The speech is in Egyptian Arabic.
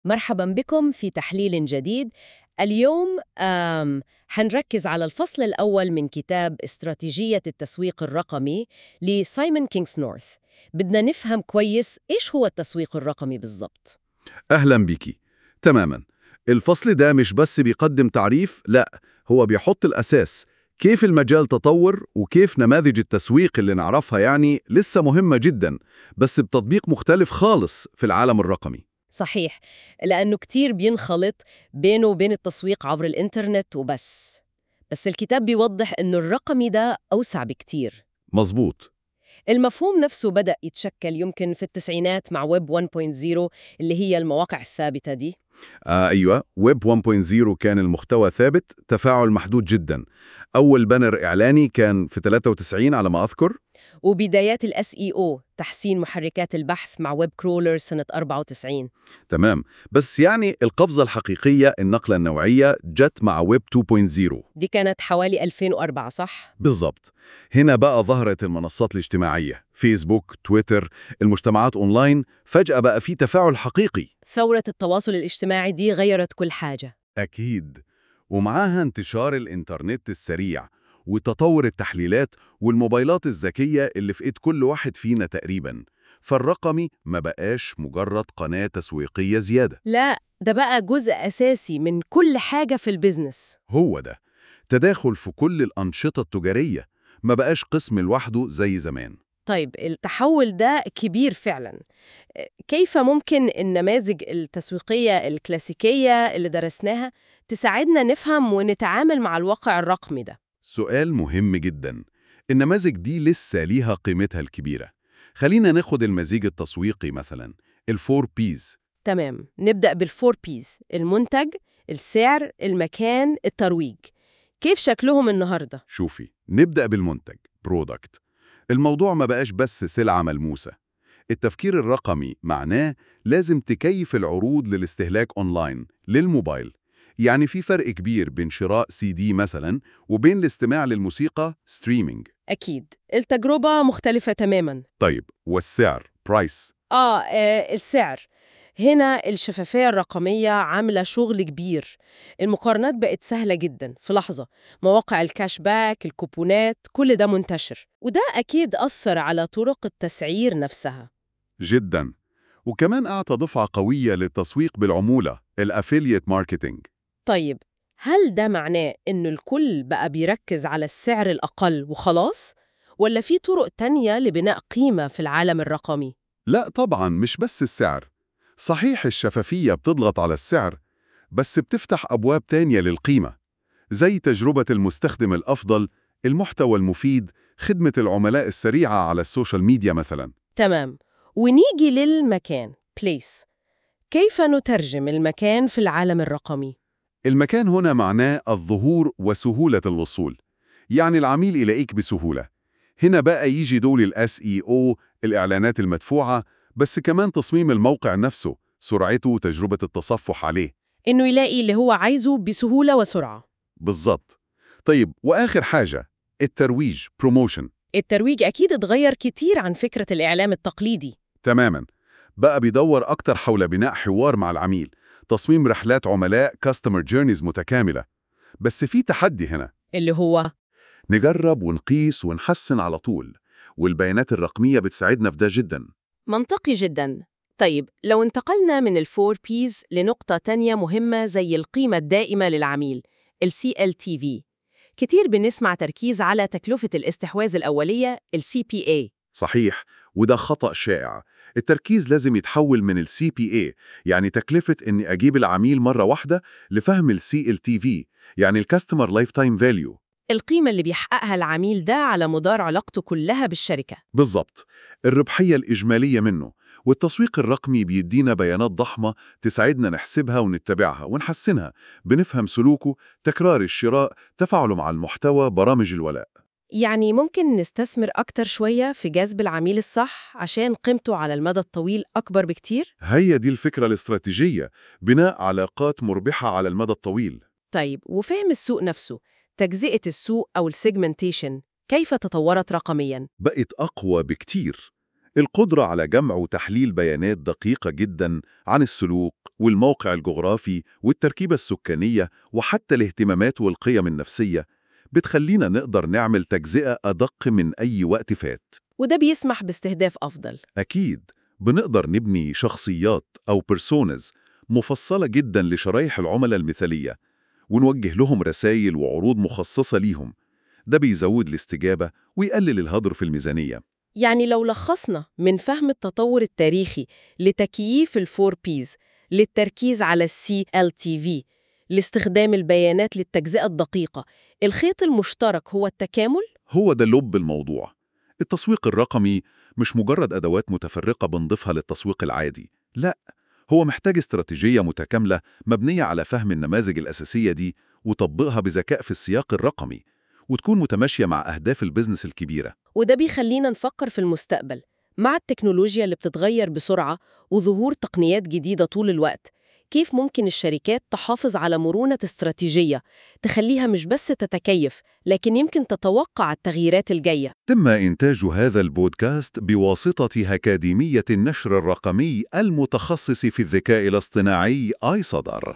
مرحبا بكم في تحليل جديد اليوم آم حنركز على الفصل الأول من كتاب استراتيجية التسويق الرقمي لسايمون كينغز نورث بدنا نفهم كويس إيش هو التسويق الرقمي بالضبط أهلا بيكي تماما الفصل ده مش بس بيقدم تعريف لا هو بيحط الأساس كيف المجال تطور وكيف نماذج التسويق اللي نعرفها يعني لسه مهمة جدا بس بتطبيق مختلف خالص في العالم الرقمي صحيح لأنه كتير بينخلط بينه وبين التسويق عبر الإنترنت وبس بس الكتاب بيوضح إنه الرقمي ده أوسع بكتير مظبوط المفهوم نفسه بدأ يتشكل يمكن في التسعينات مع ويب 1.0 اللي هي المواقع الثابتة دي آه أيوة ويب 1.0 كان المحتوى ثابت تفاعل محدود جدا أول بانر إعلاني كان في 93 على ما أذكر وبدايات ال SEO تحسين محركات البحث مع ويب كرولر سنة 94 تمام بس يعني القفزة الحقيقية النقلة النوعية جت مع ويب 2.0 دي كانت حوالي 2004 صح؟ بالظبط هنا بقى ظهرت المنصات الاجتماعية فيسبوك تويتر المجتمعات أونلاين فجأة بقى في تفاعل حقيقي ثورة التواصل الاجتماعي دي غيرت كل حاجة أكيد ومعاها انتشار الإنترنت السريع وتطور التحليلات والموبايلات الذكية اللي في إيد كل واحد فينا تقريباً فالرقمي ما بقاش مجرد قناة تسويقية زيادة لا ده بقى جزء أساسي من كل حاجة في البيزنس هو ده تداخل في كل الأنشطة التجارية ما بقاش قسم لوحده زي زمان طيب التحول ده كبير فعلا كيف ممكن النماذج التسويقية الكلاسيكية اللي درسناها تساعدنا نفهم ونتعامل مع الواقع الرقمي ده؟ سؤال مهم جدا النماذج دي لسه ليها قيمتها الكبيرة خلينا ناخد المزيج التسويقي مثلا الفور بيز تمام نبدأ بالفور بيز المنتج السعر المكان الترويج كيف شكلهم النهاردة؟ شوفي نبدأ بالمنتج برودكت الموضوع ما بقاش بس سلعة ملموسة التفكير الرقمي معناه لازم تكيف العروض للاستهلاك أونلاين للموبايل يعني في فرق كبير بين شراء سي دي مثلا وبين الاستماع للموسيقى ستريمينج أكيد التجربة مختلفة تماما طيب والسعر برايس آه, آه السعر هنا الشفافية الرقمية عاملة شغل كبير المقارنات بقت سهلة جدا في لحظة مواقع الكاش باك الكوبونات كل ده منتشر وده أكيد أثر على طرق التسعير نفسها جدا وكمان أعطى دفعة قوية للتسويق بالعمولة الأفيليت ماركتينج طيب هل ده معناه إنه الكل بقى بيركز على السعر الأقل وخلاص؟ ولا في طرق تانية لبناء قيمة في العالم الرقمي؟ لا طبعا مش بس السعر صحيح الشفافية بتضغط على السعر بس بتفتح أبواب تانية للقيمة زي تجربة المستخدم الأفضل المحتوى المفيد خدمة العملاء السريعة على السوشيال ميديا مثلا تمام ونيجي للمكان place كيف نترجم المكان في العالم الرقمي؟ المكان هنا معناه الظهور وسهولة الوصول يعني العميل يلاقيك بسهولة هنا بقى يجي دول ال SEO الإعلانات المدفوعة بس كمان تصميم الموقع نفسه سرعته وتجربة التصفح عليه إنه يلاقي اللي هو عايزه بسهولة وسرعة بالظبط طيب وآخر حاجة الترويج بروموشن الترويج أكيد اتغير كتير عن فكرة الإعلام التقليدي تماما بقى بيدور أكتر حول بناء حوار مع العميل تصميم رحلات عملاء كاستمر جيرنيز متكاملة بس في تحدي هنا اللي هو نجرب ونقيس ونحسن على طول والبيانات الرقمية بتساعدنا في ده جدا منطقي جدا طيب لو انتقلنا من الفور بيز لنقطة تانية مهمة زي القيمة الدائمة للعميل ال CLTV كتير بنسمع تركيز على تكلفة الاستحواذ الأولية ال CPA صحيح وده خطأ شائع التركيز لازم يتحول من ال CPA يعني تكلفة إني أجيب العميل مرة واحدة لفهم ال CLTV يعني ال Customer Lifetime Value القيمة اللي بيحققها العميل ده على مدار علاقته كلها بالشركة بالظبط الربحية الإجمالية منه والتسويق الرقمي بيدينا بيانات ضخمة تساعدنا نحسبها ونتبعها ونحسنها بنفهم سلوكه تكرار الشراء تفاعله مع المحتوى برامج الولاء يعني ممكن نستثمر أكتر شوية في جذب العميل الصح عشان قيمته على المدى الطويل أكبر بكتير؟ هي دي الفكرة الاستراتيجية بناء علاقات مربحة على المدى الطويل طيب وفهم السوق نفسه تجزئة السوق أو السيجمنتيشن كيف تطورت رقمياً؟ بقت أقوى بكتير القدرة على جمع وتحليل بيانات دقيقة جدا عن السلوك والموقع الجغرافي والتركيبة السكانية وحتى الاهتمامات والقيم النفسية بتخلينا نقدر نعمل تجزئة أدق من أي وقت فات وده بيسمح باستهداف أفضل أكيد بنقدر نبني شخصيات أو بيرسونز مفصلة جدا لشرايح العملاء المثالية ونوجه لهم رسائل وعروض مخصصة ليهم ده بيزود الاستجابة ويقلل الهدر في الميزانية يعني لو لخصنا من فهم التطور التاريخي لتكييف الفور بيز للتركيز على السي ال تي في لاستخدام البيانات للتجزئة الدقيقة الخيط المشترك هو التكامل؟ هو ده لب الموضوع التسويق الرقمي مش مجرد أدوات متفرقة بنضيفها للتسويق العادي لا هو محتاج استراتيجية متكاملة مبنية على فهم النماذج الأساسية دي وتطبيقها بذكاء في السياق الرقمي وتكون متماشية مع أهداف البزنس الكبيرة وده بيخلينا نفكر في المستقبل مع التكنولوجيا اللي بتتغير بسرعة وظهور تقنيات جديدة طول الوقت كيف ممكن الشركات تحافظ على مرونة استراتيجية تخليها مش بس تتكيف لكن يمكن تتوقع التغييرات الجاية تم إنتاج هذا البودكاست بواسطة أكاديمية النشر الرقمي المتخصص في الذكاء الاصطناعي آي صدر